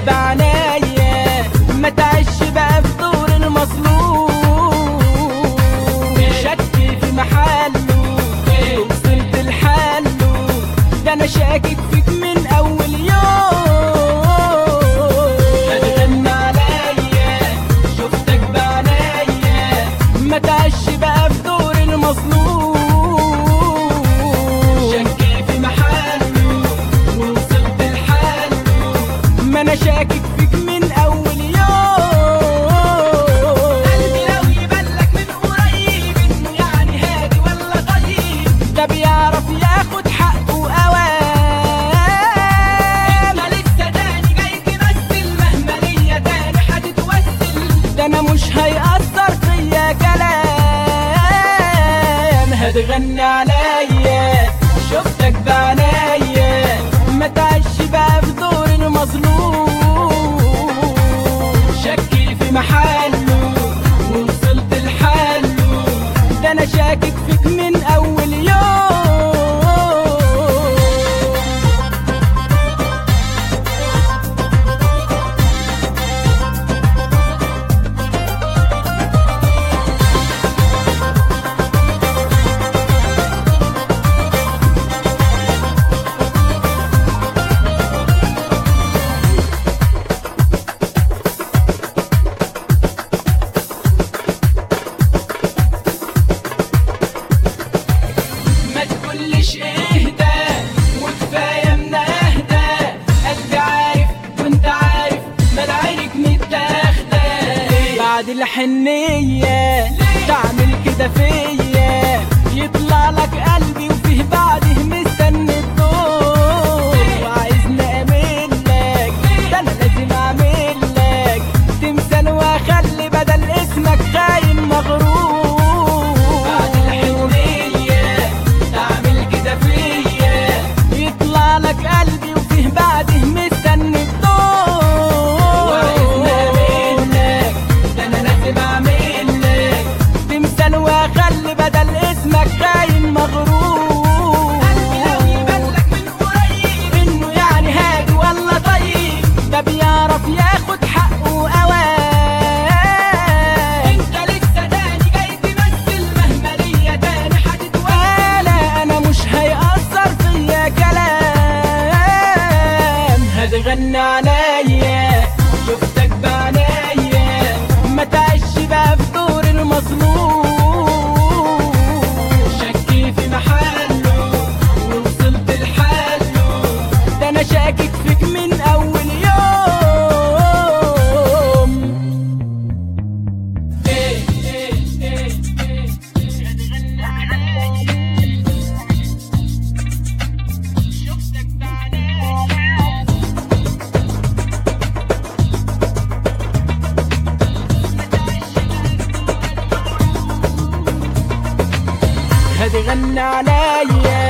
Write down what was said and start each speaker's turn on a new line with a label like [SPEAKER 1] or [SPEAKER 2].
[SPEAKER 1] بعناية ما تعيش بقى في دور المظلوم شك في محله وصلت لحاله ده انا شاكك فيك من اول يوم هتغنى عليا شفتك بعناية ما تعيش بقى في دور المظلوم شك في محله ووصلت لحاله ما انا شاكك فيك من اول يوم قلبي لو يبلك من قريب انه يعني هادي ولا طيب ده بيعرف ياخد حقه اوام انت لسه تاني جاي تمثل مهما ليا تاني هتتوسل ده انا مش هيأثر فيا كلام هتغني عليا شفتك بعنايا ما تعيش بقى في دور المظلوم شكي في محله ووصلت لحاله ده انا شاكك فيك من اول يوم ما تقولش اهدى وكفايه من اهدى قلبي عارف وانت عارف ما عينك متاخده بعد الحنيه تعمل كده فيا يطلع لك قلبي وفيه بعده مستني الدور وعايزني اعمل لك ده انا لازم اعمل لك تمثال واخلي بدل اسمك خاين مغرور بعد الحنيه تعمل كده فيا يطلع لك قلبي وفيه بعده مستني الدور وعايزني اعمل لك ده انا لازم اعمل لك تمثال واخلي بدل اسمك خاين مغرور قلبي لو يبلك من قريب انه يعني هادي ولا طيب ده بيعرف ياخد حقه اوام انت لسه تاني جاي تمثل مهما ليا تاني هتتوالى انا مش هيأثر فيا كلام هتغني عليا شفتك بعنايا ما تعيش بقى في دور المظلوم شكي في محله ووصلت لحاله ده انا شاكك فيك من اول يوم إيه إيه إيه إيه هتغني عليا شفتك بعنايا هتغني عليا